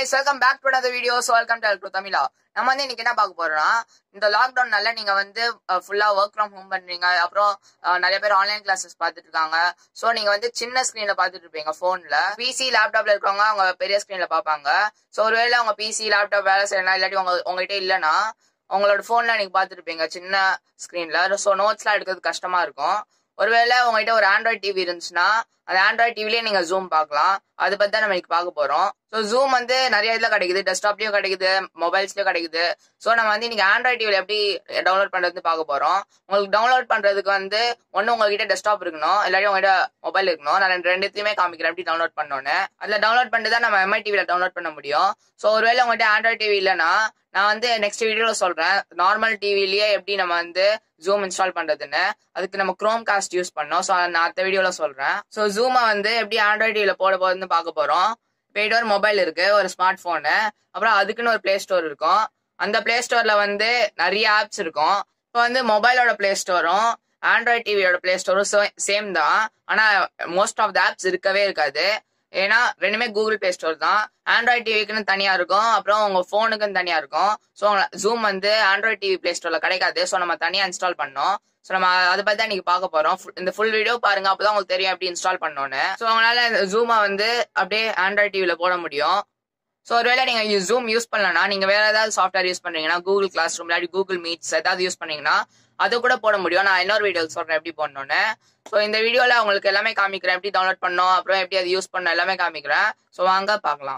guys welcome back to another video so welcome to எல்க்ரோ தமிழா நம்ம வந்து இன்னைக்கு என்ன பார்க்க போறோம்னா இந்த லாக்டவுன்னால நீங்க வந்து ஃபுல்லா ஒர்க் ஃப்ரம் ஹோம் பண்றீங்க அப்புறம் அஹ், நிறைய பேர் ஆன்லைன் கிளாஸஸ் பார்த்துட்டு இருக்காங்க ஸோ நீங்க வந்து சின்ன ஸ்கிரீன்ல பார்த்துட்டு இருப்பீங்க ஃபோன்ல பிசி லேப்டாப்ல இருக்கவங்க அவங்க பெரிய ஸ்கிரீன்ல பார்ப்பாங்க ஸோ ஒருவேளை அவங்க பிசி லேப்டாப் வேலை செய்யலாம் இல்லாட்டி உங்க உங்ககிட்ட இல்லைன்னா உங்களோட ஃபோன்ல நீங்க பார்த்துட்டு இருப்பீங்க சின்ன ஸ்கிரீன்ல ஸோ நோட்ஸ்லாம் எடுக்கிறது கஷ்டமா இருக்கும் ஒருவேளை உங்ககிட்ட ஒரு ஆண்ட்ராய்ட் டிவி இருந்துச்சுன்னா அந்த ஆண்ட்ராய்ட் டிவிலேயே நீங்க ஜூம் பார்க்கலாம் அதை பத்தி தான் நம்ம இன்னைக்கு பார்க்க போறோம் ஸோ ஜூம் வந்து நிறைய இதுல கிடைக்குது டெஸ்க்டாப்லயும் கிடைக்குது மொபைல்ஸ்லயும் கிடைக்குது ஸோ நம்ம வந்து இன்னைக்கு ஆண்ட்ராய்ட் டிவில எப்படி டவுன்லோட் பண்றது பார்க்க போறோம் உங்களுக்கு டவுன்லோட் பண்றதுக்கு வந்து ஒன்னு உங்ககிட்ட டெஸ்க்டாப் இருக்கணும் இல்லாட்டி உங்ககிட்ட மொபைல் இருக்கணும் நான் ரெண்டு ரெண்டுத்தையுமே காமிக்கிறேன் எப்படி டவுன்லோட் பண்ணோன்னு அதுல டவுன்லோட் பண்ணிட்டு தான் நம்ம எம்ஐ டிவில டவுன்லோட் பண்ண முடியும் ஸோ ஒருவேளை உங்ககிட்ட ஆண்ட்ராய்ட் டிவி இல்லைன்னா நான் வந்து நெக்ஸ்ட் வீடியோல சொல்றேன் நார்மல் டிவிலேயே எப்படி நம்ம வந்து ஜூம் இன்ஸ்டால் பண்றதுன்னு அதுக்கு நம்ம குரோம் காஸ்ட் யூஸ் பண்ணோம் ஸோ நான் அடுத்த வீடியோல சொல்றேன் ஸோ ஜூமை வந்து எப்படி ஆண்ட்ராய்ட் டிவில போட போகுதுன்னு பார்க்க போறோம் போயிட்டு ஒரு மொபைல் இருக்கு ஒரு ஸ்மார்ட் போனு அப்புறம் அதுக்குன்னு ஒரு பிளே ஸ்டோர் இருக்கும் அந்த பிளே ஸ்டோர்ல வந்து நிறைய ஆப்ஸ் இருக்கும் இப்போ வந்து மொபைலோட பிளே ஸ்டோரும் ஆண்ட்ராய்ட் டிவியோட பிளே ஸ்டோரும் சேம் தான் ஆனா மோஸ்ட் ஆஃப் த ஆப்ஸ் இருக்கவே இருக்காது ஏன்னா ரெண்டுமே கூகுள் பிளே ஸ்டோர் தான் ஆண்ட்ராய்ட் டிவிக்குன்னு தனியா இருக்கும் அப்புறம் உங்க போனுக்குன்னு தனியா இருக்கும் ஸோ ஜூம் வந்து ஆண்ட்ராய்ட் டிவி பிளே ஸ்டோர்ல கிடைக்காது ஸோ நம்ம தனியா இன்ஸ்டால் பண்ணோம் ஸோ நம்ம அதை பத்தி தான் இன்னைக்கு பார்க்க போறோம் Full- இந்த ஃபுல் வீடியோ பாருங்க அப்பதான் உங்களுக்கு தெரியும் எப்படி இன்ஸ்டால் பண்ணோன்னு ஸோ உங்களால ஜூமை வந்து அப்படியே ஆண்ட்ராய்ட் டிவில போட முடியும் ஸோ ஒருவேளை நீங்க ஜூம் யூஸ் பண்ணலன்னா நீங்க வேற ஏதாவது சாஃப்ட்வேர் யூஸ் பண்றீங்கன்னா கூகுள் கிளாஸ் ரூம் இல்லாட்டி கூகுள் மீட்ஸ் ஏதாவது யூஸ் பண்ணீங்கன்னா அது கூட போட முடியும் நான் இன்னொரு வீடியோ சொல்றேன் எப்படி பண்ணணும்னு ஸோ இந்த வீடியோல உங்களுக்கு எல்லாமே காமிக்கிறேன் எப்படி டவுன்லோட் பண்ணோம் அப்புறம் எப்படி அது யூஸ் பண்ணோம் எல்லாமே காமிக்கிறேன் ஸோ வாங்க பார்க்கலாம்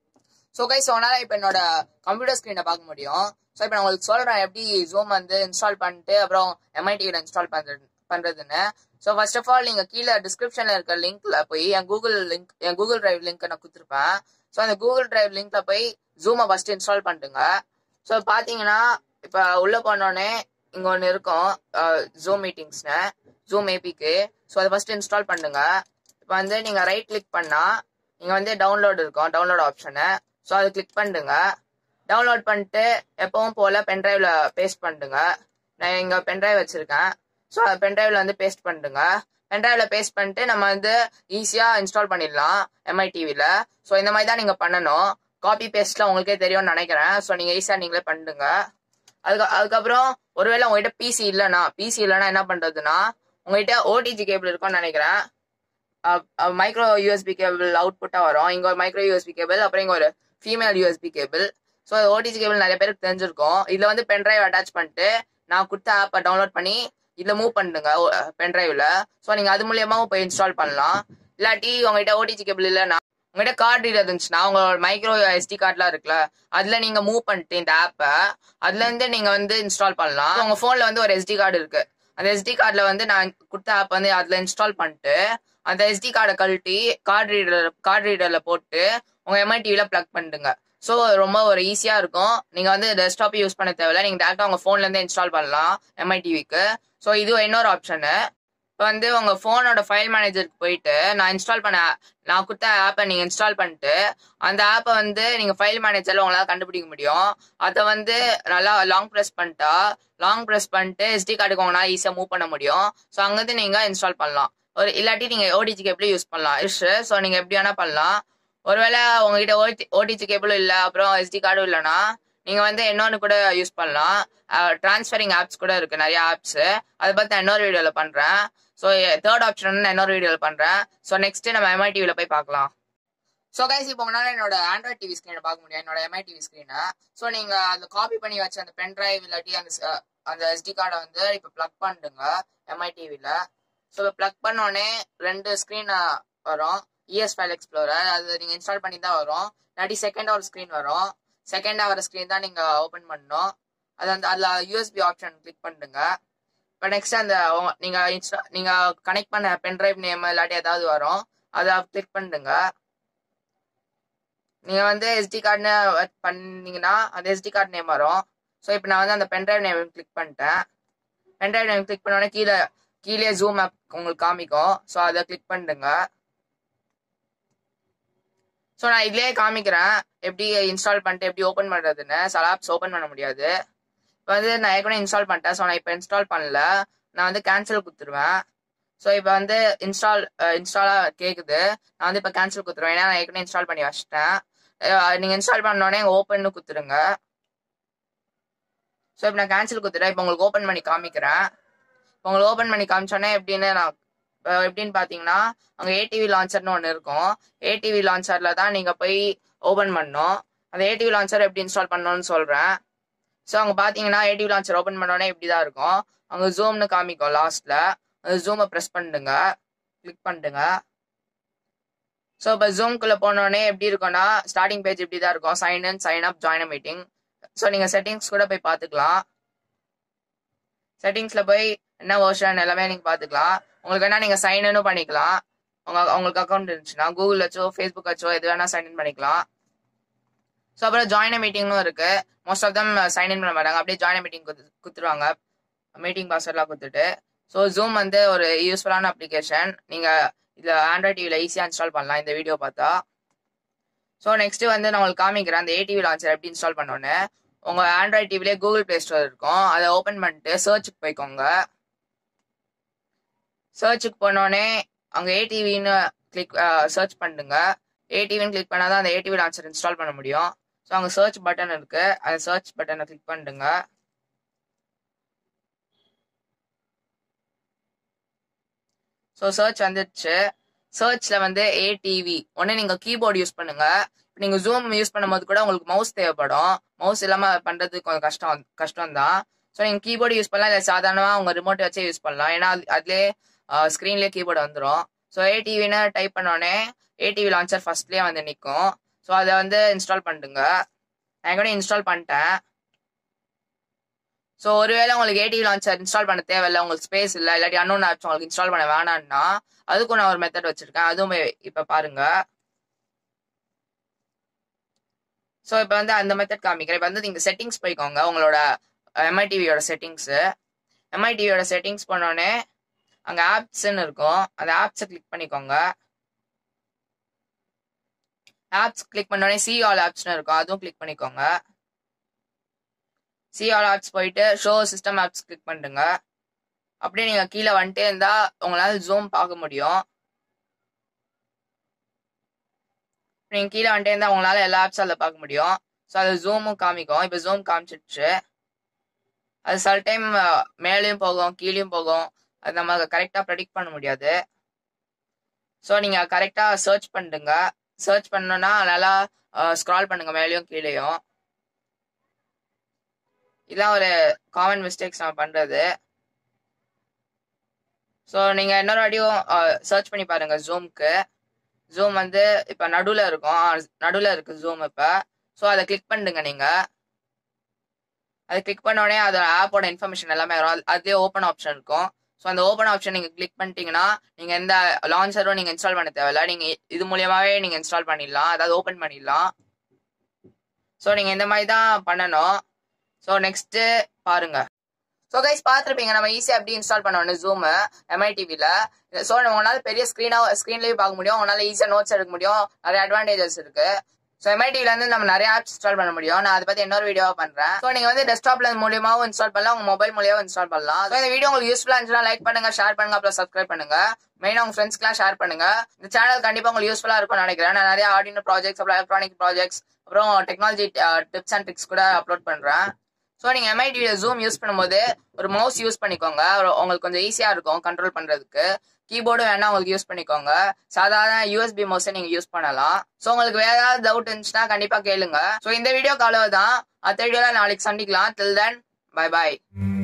ஸோ கை ஸோ அதனால இப்போ என்னோட கம்ப்யூட்டர் ஸ்க்ரீனை பார்க்க முடியும் ஸோ இப்போ நான் உங்களுக்கு சொல்றேன் எப்படி ஜூம் வந்து இன்ஸ்டால் பண்ணிட்டு அப்புறம் எம்ஐ டிவியில் இன்ஸ்டால் பண்றது பண்றதுன்னு ஸோ ஃபர்ஸ்ட் ஆஃப் ஆல் நீங்க கீழே டிஸ்கிரிப்ஷன்ல இருக்க லிங்க்ல போய் என் கூகுள் லிங்க் என் கூகுள் டிரைவ் லிங்க் நான் கொடுத்துருப்பேன் ஸோ அந்த கூகுள் டிரைவ் லிங்க்ல போய் ஜூமை ஃபர்ஸ்ட் இன்ஸ்டால் பண்ணிட்டுங்க ஸோ பார்த்தீங்கன்னா இப்போ உள்ள போனோடனே இங்க ஒன்று இருக்கும் ஜூம் மீட்டிங்ஸ்னு ஜூம் ஏபிக்கு ஸோ அதை ஃபர்ஸ்ட் இன்ஸ்டால் பண்ணுங்க இப்போ வந்து நீங்க ரைட் கிளிக் பண்ணா நீங்க வந்து டவுன்லோட் இருக்கும் டவுன்லோட் ஆப்ஷனு ஸோ அதை கிளிக் பண்ணுங்க டவுன்லோட் பண்ணிட்டு எப்பவும் போல பென்ட்ரைவ்ல பேஸ்ட் பண்ணுங்க நான் இங்க பென்ட்ரைவ் வச்சிருக்கேன் ஸோ பென்ட்ரைவ்ல வந்து பேஸ்ட் பண்ணுங்க பென்ட்ரைவ்ல பேஸ்ட் பண்ணிட்டு நம்ம வந்து ஈஸியா இன்ஸ்டால் பண்ணிடலாம் எம்ஐ டிவில ஸோ இந்த மாதிரி தான் நீங்க பண்ணணும் காப்பி பேஸ்ட்ல உங்களுக்கே தெரியும்னு நினைக்கிறேன் ஸோ நீங்க ஈஸியா நீங்களே பண்ணுங்க அதுக்கு அதுக்கப்புறம் ஒருவேளை உங்ககிட்ட பிசி இல்லைன்னா பிசி இல்லைன்னா என்ன பண்றதுன்னா உங்ககிட்ட ஓடிஜி கேபிள் இருக்கும்னு நினைக்கிறேன் மைக்ரோ யூஎஸ்பி கேபிள் அவுட்புட்டா வரும் இங்க ஒரு மைக்ரோ யூஎஸ்பி கேபிள் அப்புறம் இங்க ஒரு female USB cable so OTG cable நிறைய பேருக்கு தெரிஞ்சிருக்கும் இதுல வந்து பென்ட்ரைவ் அட்டாச் பண்ணிட்டு நான் கொடுத்த ஆப்பை டவுன்லோட் பண்ணி இதுல மூவ் பண்ணுங்க பென்ட்ரைவ்ல ஸோ நீங்க அது மூலியமாவும் போய் இன்ஸ்டால் பண்ணலாம் இல்லாட்டி உங்ககிட்ட ஓடிஜி கேபிள் இல்லைன்னா உங்ககிட்ட கார்டு ரீடர் இருந்துச்சுன்னா உங்களோட மைக்ரோ எஸ்டி கார்ட்லாம் இருக்குல்ல அதுல நீங்க மூவ் பண்ணிட்டு இந்த ஆப்பை அதுல இருந்து நீங்க வந்து இன்ஸ்டால் பண்ணலாம் உங்க போன்ல வந்து ஒரு எஸ்டி கார்டு இருக்கு அந்த எஸ்டி கார்டுல வந்து நான் கொடுத்த ஆப் வந்து அதுல இன்ஸ்டால் பண்ணிட்டு அந்த எஸ்டி கார்டை கழட்டி கார்டு ரீடர் கார்டு ரீடர்ல போட்டு உங்க எம்ஐ டிவில பிளக் பண்ணிடுங்க ஸோ ரொம்ப ஒரு ஈஸியா இருக்கும் நீங்க வந்து டெஸ்க்டாப் யூஸ் பண்ண தேவையில்ல நீங்க டேரக்டா உங்க போன்ல இருந்தே இன்ஸ்டால் பண்ணலாம் எம்ஐ டிவிக்கு ஸோ இது இன்னொரு ஆப்ஷனு இப்போ வந்து உங்க போனோட ஃபைல் மேனேஜருக்கு போயிட்டு நான் இன்ஸ்டால் பண்ண நான் கொடுத்த ஆப்பை நீங்க இன்ஸ்டால் பண்ணிட்டு அந்த ஆப்பை வந்து நீங்க ஃபைல் மேனேஜர்ல உங்களால கண்டுபிடிக்க முடியும் அதை வந்து நல்லா லாங் ப்ரெஸ் பண்ணிட்டா லாங் ப்ரெஸ் பண்ணிட்டு எஸ்டி கார்டுக்கு உங்களால ஈஸியா மூவ் பண்ண முடியும் ஸோ அங்கிருந்து நீங்க இன்ஸ்டால் பண்ணலாம் ஒரு இல்லாட்டி நீங்க ஓடிஜி கேபிள் யூஸ் பண்ணலாம் இஷ்டு ஸோ நீங்க எப்படி வேணா பண்ணலாம் ஒருவேளை உங்ககிட்ட ஓடி ஓடிஜி கேபிளும் இல்லை அப்புறம் எஸ்டி கார்டும் இல்லைன்னா நீங்க வந்து இன்னொன்னு கூட யூஸ் பண்ணலாம் டிரான்ஸ்ஃபரிங் ஆப்ஸ் கூட இருக்கு நிறைய ஆப்ஸ் அதை பத்தி நான் இன்னொரு வீடியோல பண்றேன் ஸோ தேர்ட் ஆப்ஷன் நான் இன்னொரு வீடியோல பண்றேன் ஸோ நெக்ஸ்ட் நம்ம எம்ஐ டிவில போய் பார்க்கலாம் ஸோ கைஸ் இப்போ உங்களால என்னோட ஆண்ட்ராய்ட் டிவி ஸ்க்ரீனை பார்க்க முடியும் என்னோட எம்ஐ டிவி ஸ்க்ரீனை ஸோ நீங்க அந்த காப்பி பண்ணி வச்ச அந்த பென் டிரைவ் இல்லாட்டி அந்த ச- அந்த எஸ்டி கார்டை வந்து இப்போ ப்ளக் பண்ணிடுங்க எம்ஐ டிவில ஸோ இப்போ ப்ளக் பண்ணோடனே ரெண்டு ஸ்க்ரீன் வரும் இஎஸ் ஃபைல் எக்ஸ்ப்ளோரர் அது நீங்க இன்ஸ்டால் பண்ணி தான் வரும் இல்லாட்டி செகண்ட் ஒரு ஸ்க்ரீன் வரும் செகண்ட் வர ஸ்க்ரீன் தான் நீங்க ஓப்பன் பண்ணணும் அது அந்த அதுல யூஎஸ்பி ஆப்ஷன் கிளிக் பண்ணுங்க இப்போ நெக்ஸ்ட் அந்த உங்க- நீங்க இன்ஸ்டா நீங்க கனெக்ட் பண்ண பென் டிரைவ் நேம் இல்லாட்டி ஏதாவது வரும் அதை கிளிக் பண்ணுங்க நீங்க வந்து எஸ்டி கார்டுன்னு பண்ணீங்கன்னா அந்த எஸ்டி கார்டு நேம் வரும் ஸோ இப்போ நான் வந்து அந்த பென்ட்ரைவ் நேம் கிளிக் பண்ணிட்டேன் பென்ட்ரைவ் நேம் கிளிக் பண்ணோடனே கீழே கீழே ஜூம் ஆப் உங்களுக்கு காமிக்கும் ஸோ அதை கிளிக் பண்ணுங்க ஸோ நான் இதுலயே காமிக்கிறேன் எப்படி இன்ஸ்டால் பண்ணிட்டு எப்படி ஓப்பன் பண்றதுன்னு சில ஆப்ஸ் ஓப்பன் பண்ண முடியாது இப்போ வந்து நான் ஏற்கனவே இன்ஸ்டால் பண்ணிட்டேன் ஸோ நான் இப்போ இன்ஸ்டால் பண்ணல நான் வந்து கேன்சல் கொடுத்துருவேன் ஸோ இப்போ வந்து இன்ஸ்டால் இன்ஸ்டாலா கேக்குது நான் வந்து இப்போ கேன்சல் கொடுத்துருவேன் ஏன்னா நான் ஏற்கனவே இன்ஸ்டால் பண்ணி வச்சிட்டேன் நீங்க இன்ஸ்டால் பண்ணோடனே ஓப்பன் குத்துருங்க ஸோ இப்போ நான் கேன்சல் குத்துறேன் இப்போ உங்களுக்கு ஓப்பன் பண்ணி காமிக்கிறேன் இப்போ உங்களுக்கு ஓப்பன் பண்ணி காமிச்சோன்னே எப்படின்னு நான் அஹ் எப்படின்னு பார்த்தீங்கன்னா அங்கே ஏடிவி லான்ச்சர்னு ஒன்று இருக்கும் ஏடிவி லான்ச்சரில் தான் நீங்கள் போய் ஓப்பன் பண்ணணும் அந்த ஏடிவி லான்ச்சர் எப்படி இன்ஸ்டால் பண்ணணும்னு சொல்கிறேன் ஸோ அங்கே பார்த்தீங்கன்னா ஏடிவி லான்ச்சர் ஓப்பன் பண்ணோடனே இப்படி தான் இருக்கும் அங்கே ஜூம்னு காமிக்கும் லாஸ்ட்டில் அந்த ஜூமை ப்ரெஸ் பண்ணிடுங்க கிளிக் பண்ணிடுங்க ஸோ இப்போ ஜூம்குள்ளே போனோடனே எப்படி இருக்கும்னா ஸ்டார்டிங் பேஜ் இப்படி தான் இருக்கும் sign in sign up join meeting so நீங்கள் செட்டிங்ஸ் கூட போய் பார்த்துக்கலாம் செட்டிங்ஸில் போய் என்ன வெர்ஷன் எல்லாமே நீங்கள் பார்த்துக்கலாம் உங்களுக்கு என்ன நீங்கள் சைன் இன்னும் பண்ணிக்கலாம் உங்க உங்களுக்கு அக்கௌண்ட் இருந்துச்சுன்னா கூகுள் வச்சோ ஃபேஸ்புக் வச்சோ எது வேணா சைன் இன் பண்ணிக்கலாம் ஸோ அப்புறம் ஜாயின் மீட்டிங்னும் இருக்கு most of them sign in பண்ண மாட்டாங்க அப்படியே ஜாயின் மீட்டிங் குத்துருவாங்க மீட்டிங் பாஸ்வேர்ட்லாம் கொடுத்துட்டு ஸோ ஜூம் வந்து ஒரு யூஸ்ஃபுல்லான அப்ளிகேஷன் நீங்கள் இதில் ஆண்ட்ராய்ட் டிவியில் ஈஸியாக இன்ஸ்டால் பண்ணலாம் இந்த வீடியோ பார்த்தா ஸோ நெக்ஸ்ட் வந்து நான் உங்களுக்கு காமிக்கிறேன் அந்த ஏடிவி லான்ச்சர் எப்படி இன்ஸ்டால் பண்ணோன்னு உங்கள் ஆண்ட்ராய்ட் டிவிலே கூகுள் ப்ளே ஸ்டோர் இருக்கும் அதை ஓப்பன் பண்ணிட்டு சர்ச்சுக்கு போய்க்கோங்க சர்ச்சுக்கு போனோடனே அங்கே ஏடிவின்னு கிளிக் சர்ச் பண்ணுங்க ஏடிவின்னு கிளிக் பண்ணால் தான் அந்த ஏடிவி லான்ச்சர் இன்ஸ்டால் பண்ண முடியும் ஸோ அங்கே சர்ச் பட்டன் இருக்கு அந்த சர்ச் பட்டனை கிளிக் பண்ணிடுங்க ஸோ சர்ச் வந்துடுச்சு சர்ச்ல வந்து ஏடிவி ஒன்று நீங்கள் கீபோர்டு யூஸ் பண்ணுங்க இப்போ நீங்கள் ஜூம் யூஸ் பண்ணும்போது கூட உங்களுக்கு மவுஸ் தேவைப்படும் மவுஸ் இல்லாமல் பண்ணுறது கொஞ்சம் கஷ்டம் கஷ்டம் தான் ஸோ நீங்கள் கீபோர்டு யூஸ் பண்ணலாம் இல்லை சாதாரணமாக உங்கள் ரிமோட் வச்சே யூஸ் பண்ணலாம் ஏன்னா அது அதுலேயே ஸ்க்ரீன்லேயே கீபோர்டு வந்துடும் ஸோ ஏடிவின்னு டைப் பண்ணோடனே ஏடிவி லான்ச்சர் ஃபர்ஸ்ட்லேயே வந்து நிற்கும் ஸோ அதை வந்து இன்ஸ்டால் பண்ணிடுங்க நான் கூட இன்ஸ்டால் பண்ணிட்டேன் ஸோ ஒருவேளை உங்களுக்கு ஏடிவி லான்ச்சர் இன்ஸ்டால் பண்ண தேவையில்ல உங்களுக்கு ஸ்பேஸ் இல்லை இல்லாட்டி அன்னோன் ஆப்ஸ் உங்களுக்கு இன்ஸ்டால் பண்ண வேணாம்னா அதுக்கும் நான் ஒரு மெத்தட் வச்சிருக்கேன் அதுவும் இப்போ பாருங்க ஸோ இப்போ வந்து அந்த மெத்தட் காமிக்கிறேன் இப்போ வந்து நீங்கள் செட்டிங்ஸ் போய்க்கோங்க உங்களோட எம்ஐடிவியோட செட்டிங்ஸு எம்ஐடிவியோட செட்டிங்ஸ் பண்ணோடனே அங்கே ஆப்ஸ்ன்னு இருக்கும் அந்த ஆப்ஸை கிளிக் பண்ணிக்கோங்க ஆப்ஸ் கிளிக் பண்ணோடனே சி ஆல் ஆப்ஸ்னு இருக்கும் அதுவும் கிளிக் பண்ணிக்கோங்க சி ஆல் ஆப்ஸ் போயிட்டு ஷோ சிஸ்டம் ஆப்ஸ் கிளிக் பண்ணிடுங்க அப்படியே நீங்கள் கீழே வந்துட்டே இருந்தா உங்களால் ஜூம் பார்க்க முடியும் நீங்கள் கீழே வந்துட்டே இருந்தா உங்களால் எல்லா ஆப்ஸும் அதில் பார்க்க முடியும் ஸோ அது ஜூமும் காமிக்கும் இப்போ ஜூம் காமிச்சிடுச்சு அது சில டைம் மேலேயும் போகும் கீழேயும் போகும் அது நம்ம கரெக்டாக ப்ரெடிக்ட் பண்ண முடியாது ஸோ நீங்கள் கரெக்டாக சர்ச் பண்ணிடுங்க சர்ச் பண்ணோன்னா நல்லா ஸ்க்ரால் பண்ணுங்க மேலேயும் கீழேயும் இதான் ஒரு காமன் மிஸ்டேக்ஸ் நம்ம பண்ணுறது ஸோ நீங்கள் இன்னொரு வாட்டியும் சர்ச் பண்ணி பாருங்க ஜூம்க்கு ஜூம் வந்து இப்போ நடுவில் இருக்கும் நடுவில் இருக்கு ஜூம் இப்போ ஸோ அதை கிளிக் பண்ணிடுங்க நீங்கள் அதை கிளிக் பண்ண உடனே அதோட ஆப்போட இன்ஃபர்மேஷன் எல்லாமே வரும் அதுலேயே ஓப்பன் ஆப்ஷன் இருக்கும் ஸோ அந்த ஓப்பன் ஆப்ஷன் நீங்கள் கிளிக் பண்ணிட்டீங்கன்னா நீங்கள் எந்த லான்ச்சரும் நீங்கள் இன்ஸ்டால் பண்ண தேவையில்ல நீங்கள் இது மூலியமாகவே நீங்கள் இன்ஸ்டால் பண்ணிடலாம் அதாவது ஓப்பன் பண்ணிடலாம் ஸோ நீங்கள் இந்த மாதிரி தான் பண்ணணும் ஸோ நெக்ஸ்ட்டு பாருங்க ஸோ கைஸ் பார்த்துருப்பீங்க நம்ம ஈஸியாக எப்படி இன்ஸ்டால் பண்ணணும் ஜூம் எம்ஐ டிவியில் ஸோ உங்களால் பெரிய ஸ்க்ரீனாக ஸ்க்ரீன்லேயும் பார்க்க முடியும் உங்களால் ஈஸியாக நோட்ஸ் எடுக்க முடியும் நிறைய அட்வான்டேஜஸ் இருக்கு ஸோ எம்ஐ டிவில இருந்து நம்ம நிறைய ஆப்ஸ் இன்ஸ்டால் பண்ண முடியும் நான் அதை பத்தி இன்னொரு வீடியோ பண்றேன் ஸோ நீங்க வந்து டெஸ்க்டாப்ல மூலியமாவும் இன்ஸ்டால் பண்ணலாம் உங்க மொபைல் மூலியமா இன்ஸ்டால் பண்ணலாம் ஸோ இந்த வீடியோ உங்களுக்கு யூஸ்ஃபுல்லா இருந்துச்சுன்னா லைக் பண்ணுங்க ஷேர் பண்ணுங்க அப்புறம் சப்ஸ்கிரைப் பண்ணுங்க மெயினா உங்க ஃப்ரெண்ட்ஸ்க்குலாம் ஷேர் பண்ணுங்க இந்த சேனல் கண்டிப்பா உங்களுக்கு யூஸ்ஃபுல்லா இருக்கும்னு நினைக்கிறேன் நான் நிறைய ஆடியோ ப்ராஜெக்ட்ஸ் அப்புறம் எலக்ட்ரானிக் ப்ராஜெக்ட்ஸ் அப்புறம் டெக்னாலஜி டிப்ஸ் அண்ட் ட்ரிக்ஸ் கூட அப்லோட் பண்றேன் ஸோ நீங்க எம்ஐ டிவில ஜூம் யூஸ் பண்ணும்போது ஒரு மவுஸ் யூஸ் பண்ணிக்கோங்க உங்களுக்கு கொஞ்சம் ஈஸியா இருக்கும் கண்ட்ரோல் பண்றதுக்கு கீபோர்டும் வேணா உங்களுக்கு யூஸ் பண்ணிக்கோங்க சாதாரண யூஎஸ்பி மவுஸை நீங்க யூஸ் பண்ணலாம் ஸோ உங்களுக்கு வேற ஏதாவது டவுட் இருந்துச்சுன்னா கண்டிப்பா கேளுங்க ஸோ இந்த வீடியோ அவ்வளவுதான் அடுத்த வீடியோல நாளைக்கு சந்திக்கலாம் டில் தென் பை பாய்